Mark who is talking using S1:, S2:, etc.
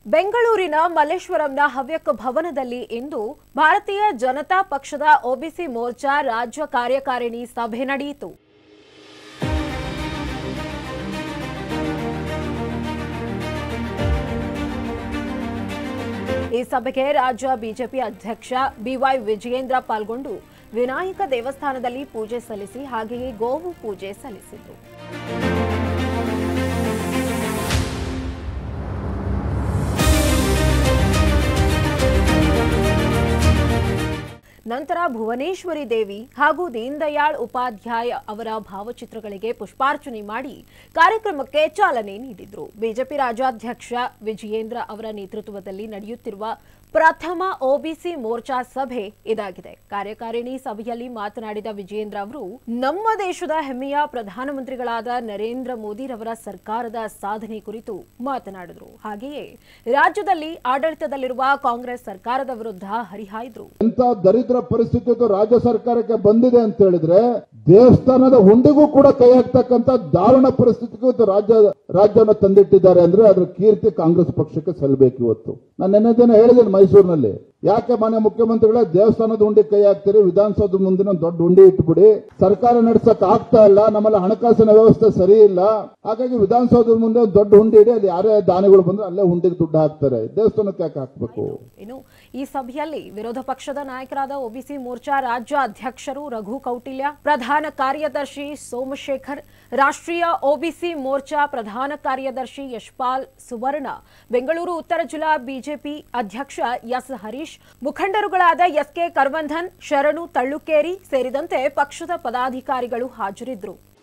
S1: ಬೆಂಗಳೂರಿನ ಮಲ್ಲೇಶ್ವರಂನ ಹವ್ಯಕ ಭವನದಲ್ಲಿ ಇಂದು ಭಾರತೀಯ ಜನತಾ ಪಕ್ಷದ ಒಬಿಸಿ ಮೋರ್ಚಾ ರಾಜ್ಯ ಕಾರ್ಯಕಾರಿಣಿ ಸಭೆ ನಡೆಯಿತು ಈ ಸಭೆಗೆ ರಾಜ್ಯ ಬಿಜೆಪಿ ಅಧ್ಯಕ್ಷ ಬಿವೈ ವಿಜಯೇಂದ್ರ ಪಾಲ್ಗೊಂಡು ವಿನಾಯಕ ದೇವಸ್ಥಾನದಲ್ಲಿ ಪೂಜೆ ಸಲ್ಲಿಸಿ ಹಾಗೆಯೇ ಗೋವು ಪೂಜೆ ಸಲ್ಲಿಸಿದರು ನಂತರ ಭುವನೇಶ್ವರಿ ದೇವಿ ಹಾಗೂ ದೀನ್ ದಯಾಳ್ ಉಪಾಧ್ಯಾಯ ಅವರ ಭಾವಚಿತ್ರಗಳಿಗೆ ಪುಷ್ಪಾರ್ಚನೆ ಮಾಡಿ ಕಾರ್ಯಕ್ರಮಕ್ಕೆ ಚಾಲನೆ ನೀಡಿದ್ರು ಬಿಜೆಪಿ ರಾಜ್ಯಾಧ್ಯಕ್ಷ ವಿಜಯೇಂದ್ರ ಅವರ ನೇತೃತ್ವದಲ್ಲಿ ನಡೆಯುತ್ತಿರುವ ಪ್ರಥಮ ಒಬಿಸಿ ಮೋರ್ಚಾ ಸಭೆ ಇದಾಗಿದೆ ಕಾರ್ಯಕಾರಿಣಿ ಸಭೆಯಲ್ಲಿ ಮಾತನಾಡಿದ ವಿಜಯೇಂದ್ರ ಅವರು ನಮ್ಮ ದೇಶದ ಹೆಮ್ಮೆಯ ಪ್ರಧಾನಮಂತ್ರಿಗಳಾದ ನರೇಂದ್ರ ಮೋದಿರವರ ಸರ್ಕಾರದ ಸಾಧನೆ ಕುರಿತು ಮಾತನಾಡಿದರು ಹಾಗೆಯೇ ರಾಜ್ಯದಲ್ಲಿ ಆಡಳಿತದಲ್ಲಿರುವ ಕಾಂಗ್ರೆಸ್ ಸರ್ಕಾರದ ವಿರುದ್ಧ ಹರಿಹಾಯ್ದರು
S2: ಎಂತ ದರಿದ್ರ ಪರಿಸ್ಥಿತಿ ಇವತ್ತು ರಾಜ್ಯ ಸರ್ಕಾರಕ್ಕೆ ಬಂದಿದೆ ಅಂತ ಹೇಳಿದ್ರೆ ದೇವಸ್ಥಾನದ ಹುಂಡಿಗೂ ಕೂಡ ಕೈ ಹಾಕ್ತಕ್ಕಂತ ದಾರುಣ ಪರಿಸ್ಥಿತಿಗೆ ಇವತ್ತು ರಾಜ್ಯ ರಾಜ್ಯವನ್ನು ತಂದಿಟ್ಟಿದ್ದಾರೆ ಅಂದ್ರೆ ಅದ್ರ ಕೀರ್ತಿ ಕಾಂಗ್ರೆಸ್ ಪಕ್ಷಕ್ಕೆ ಸಲ್ಲಬೇಕು ಇವತ್ತು ನಾನು ನೆನ್ನೆ ದಿನ ಹೇಳಿದ್ದೇನೆ ಮೈಸೂರಿನಲ್ಲಿ ಯಾಕೆ ಮಾನ್ಯ ಮುಖ್ಯಮಂತ್ರಿಗಳೇ ದೇವಸ್ಥಾನದ ಹುಂಡಿ ಕೈ ಹಾಕ್ತೀರಿ ವಿಧಾನಸೌಧದ ಮುಂದಿನ ಒಂದು ದೊಡ್ಡ ಹುಂಡಿ ಇಟ್ಬಿಡಿ ಸರ್ಕಾರ ನಡೆಸಕ್ ಆಗ್ತಾ ಇಲ್ಲ ನಮ್ಮಲ್ಲಿ ಹಣಕಾಸಿನ ವ್ಯವಸ್ಥೆ ಸರಿ ಇಲ್ಲ ಹಾಗಾಗಿ ವಿಧಾನಸೌಧದ ಮುಂದೆ ಒಂದು ದೊಡ್ಡ ಹುಂಡಿ ಇಡಿ ಅಲ್ಲಿ ಯಾರೇ ದಾನಿಗಳು ಬಂದ್ರೆ ಅಲ್ಲೇ ಹುಂಡಿಗೆ ದುಡ್ಡು ಹಾಕ್ತಾರೆ ದೇವಸ್ಥಾನಕ್ಕೆ ಯಾಕೆ ಹಾಕ್ಬೇಕು
S1: ಇನ್ನು ಈ ಸಭೆಯಲ್ಲಿ ವಿರೋಧ ಪಕ್ಷದ ನಾಯಕರಾದ ಒಬಿಸಿ ಮೋರ್ಚಾ ರಾಜ್ಯ ಅಧ್ಯಕ್ಷರು ರಘು ಕೌಟಿಲ್ಯ ಪ್ರಧಾನ ಕಾರ್ಯದರ್ಶಿ ಸೋಮಶೇಖರ್ ರಾಷ್ಟ್ರೀಯ ಒಬಿಸಿ ಮೋರ್ಚಾ ಪ್ರಧಾನ ಕಾರ್ಯದರ್ಶಿ ಯಶ್ಪಾಲ್ ಸುವರ್ಣ ಬೆಂಗಳೂರು ಉತ್ತರ ಜಿಲ್ಲಾ ಬಿಜೆಪಿ ಅಧ್ಯಕ್ಷ ಎಸ್ ಹರೀಶ್ ಮುಖಂಡರುಗಳಾದ ಎಸ್ಕೆ ಕರ್ವಂಧನ್ ಶರಣು ತಳ್ಳುಕೇರಿ ಸೇರಿದಂತೆ ಪಕ್ಷದ ಪದಾಧಿಕಾರಿಗಳು ಹಾಜರಿದ್ದರು